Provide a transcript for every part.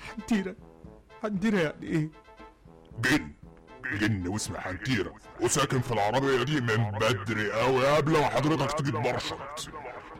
حنتيرة حنتيرة يعني ايه جن جن واسمه حنتيرة وساكن في العربية دي من بدري قوي قبل ما حضرتك تيجي تبرشط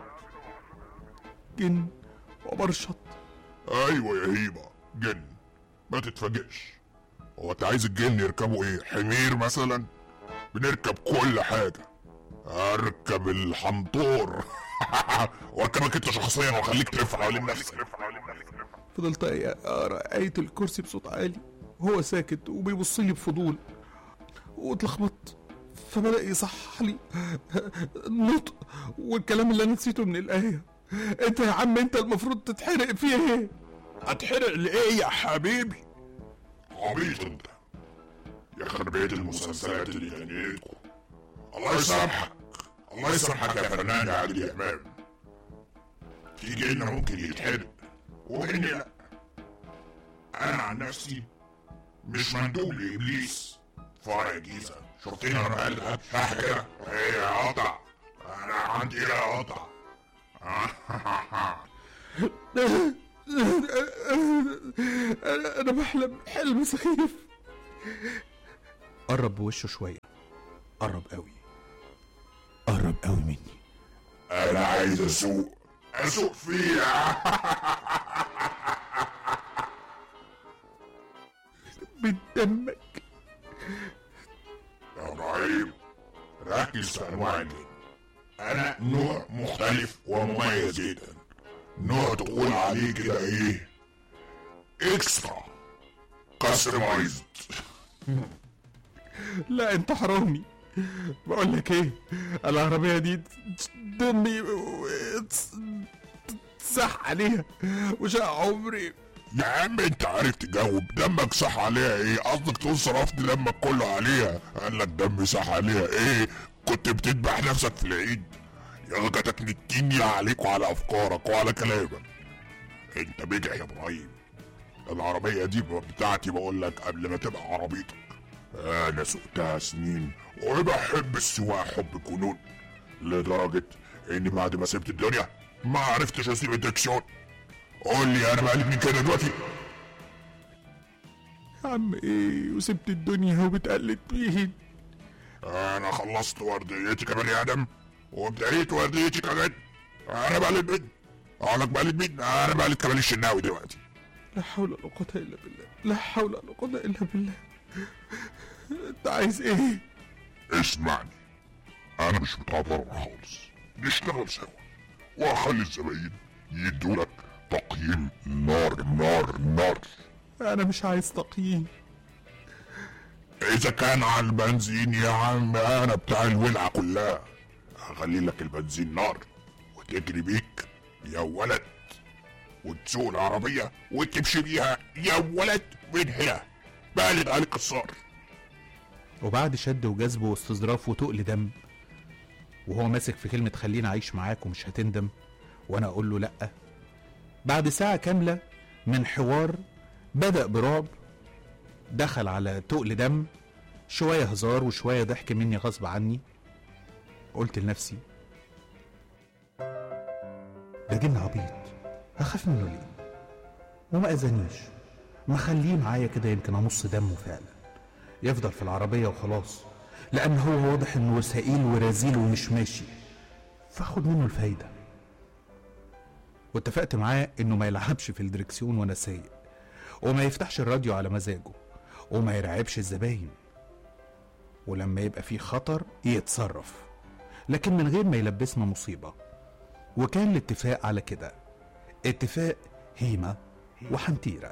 جن وبرشط ايوه يا هيبة جن ما تتفاجئش هو انت عايز الجن يركبوا ايه حمير مثلا بنركب كل حاجة اركب الحنطور واركبك انت شخصيا واخليك تلف حوالين نفسك فضلت اقرا آية الكرسي بصوت عالي وهو ساكت وبيبص لي بفضول واتلخبطت فبدأ يصحح لي النطق والكلام اللي انا نسيته من الآية انت يا عم انت المفروض تتحرق فيه ايه هتحرق لايه يا حبيبي عبيط انت يا خربيت المسلسلات اللي جنيتكم الله يسامحك الله يسامحك يا فنان يا عادل امام في جن ممكن يتحرق وجن لا انا عن نفسي مش مندوب لابليس فرع الجيزه شفتني انا بقلب صح كده ايه يا قطع انا عندي ايه يا قطع انا أنا بحلم حلم سخيف قرب بوشه شوية قرب قوي قرب قوي مني انا عايز اسوق اسوق فيها من دمك يا ابراهيم ركز في انواع الجن انا نوع مختلف ومميز جدا نوع تقول عليه كده ايه اكسترا كاستمايزد لا انت حرامي بقول لك ايه العربية دي دمي صح عليها وشاء عمري يا عم انت عارف تجاوب دمك صح عليها ايه قصدك تقول صرفت دمك كله عليها قال لك دمي صح عليها ايه كنت بتذبح نفسك في العيد يا غدتك نتيني عليك وعلى افكارك وعلى كلامك انت بدع يا ابراهيم العربية دي بتاعتي بقول لك قبل ما تبقى عربيتك انا سوقتها سنين وبحب السواقة حب جنون لدرجة اني بعد ما سبت الدنيا ما عرفتش اسيب الدكسيون قول لي انا بقلب من كده دلوقتي يا عم ايه وسبت الدنيا وبتقلد مين انا خلصت ورديتي كبني ادم وابتديت ورديتي كجد انا بقلد مين اقول لك بقلد مين انا بقلد كمال الشناوي دلوقتي لا حول ولا قوة الا بالله لا حول ولا قوة الا بالله انت عايز ايه اسمعني انا مش بتاع ضرر خالص نشتغل سوا واخلي الزباين يدولك تقييم نار نار نار انا مش عايز تقييم اذا كان على البنزين يا عم انا بتاع الولعة كلها هخلي لك البنزين نار وتجري بيك يا ولد وتسوق العربية وتمشي بيها يا ولد من هنا بقلد عليك الصار وبعد شد وجذب واستظراف وتقل دم وهو ماسك في كلمة خليني أعيش معاك ومش هتندم وأنا أقول له لأ بعد ساعة كاملة من حوار بدأ برعب دخل على تقل دم شوية هزار وشوية ضحك مني غصب عني قلت لنفسي ده جن عبيط هخاف منه ليه وما أذانيش ما خليه معايا كده يمكن أمص دمه فعلا يفضل في العربية وخلاص لأن هو واضح إنه سئيل ورزيل ومش ماشي فاخد منه الفايدة واتفقت معاه إنه ما يلعبش في الدركسيون وأنا سايق وما يفتحش الراديو على مزاجه وما يرعبش الزباين ولما يبقى في خطر يتصرف لكن من غير ما يلبسنا مصيبة وكان الاتفاق على كده اتفاق هيمة وحنتيرة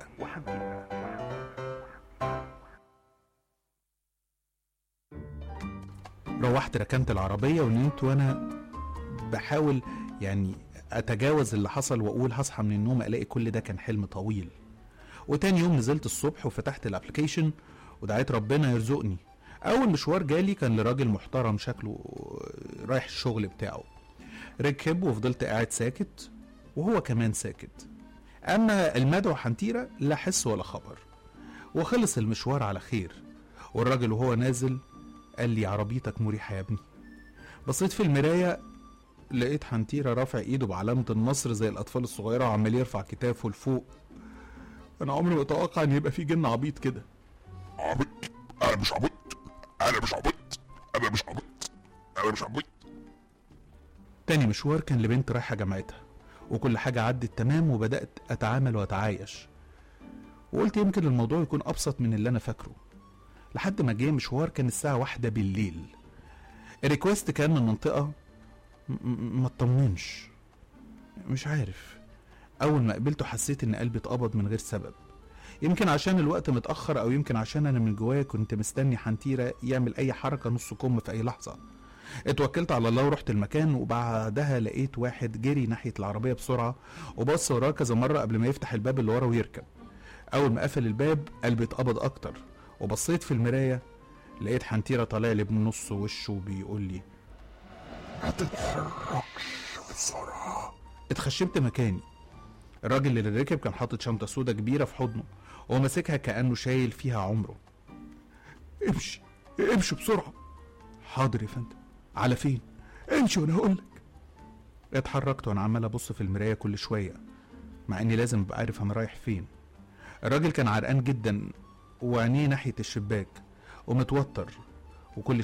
روحت ركنت العربية ونمت وأنا بحاول يعني أتجاوز اللي حصل وأقول هصحى من النوم ألاقي كل ده كان حلم طويل وتاني يوم نزلت الصبح وفتحت الابلكيشن ودعيت ربنا يرزقني اول مشوار جالي كان لراجل محترم شكله رايح الشغل بتاعه ركب وفضلت قاعد ساكت وهو كمان ساكت اما المدعو حنتيرة لا حس ولا خبر وخلص المشوار على خير والراجل وهو نازل قال لي عربيتك مريحة يا ابني بصيت في المراية لقيت حنتيرة رافع ايده بعلامة النصر زي الأطفال الصغيرة وعمال يرفع كتافه لفوق انا عمري ما اتوقع ان يبقى في جن عبيط كده عبيط انا مش عبيط انا مش عبيط انا مش عبيط انا مش عبيط تاني مشوار كان لبنت رايحة جامعتها وكل حاجة عدت تمام وبدأت أتعامل وأتعايش وقلت يمكن الموضوع يكون أبسط من اللي أنا فاكره لحد ما جه مشوار كان الساعة واحدة بالليل الريكوست كان من منطقة م- م- ما اطمنش مش عارف أول ما قابلته حسيت إن قلبي اتقبض من غير سبب يمكن عشان الوقت متأخر أو يمكن عشان أنا من جوايا كنت مستني حنتيرة يعمل أي حركة نص كم في أي لحظة اتوكلت على الله ورحت المكان وبعدها لقيت واحد جري ناحية العربية بسرعة وبص وراه كذا مرة قبل ما يفتح الباب اللي ورا ويركب أول ما قفل الباب قلبي اتقبض أكتر وبصيت في المراية لقيت حنتيرة طالع لي من نص وشه وبيقول لي ما تتحركش بسرعة اتخشبت مكاني الراجل اللي ركب كان حاطط شنطة سودا كبيرة في حضنه وماسكها كأنه شايل فيها عمره امشي امشي بسرعة حاضر يا فندم على فين امشي وانا هقولك اتحركت وانا عمال ابص في المراية كل شوية مع اني لازم ابقى عارف انا رايح فين الراجل كان عرقان جدا وعينيه ناحية الشباك ومتوتر وكل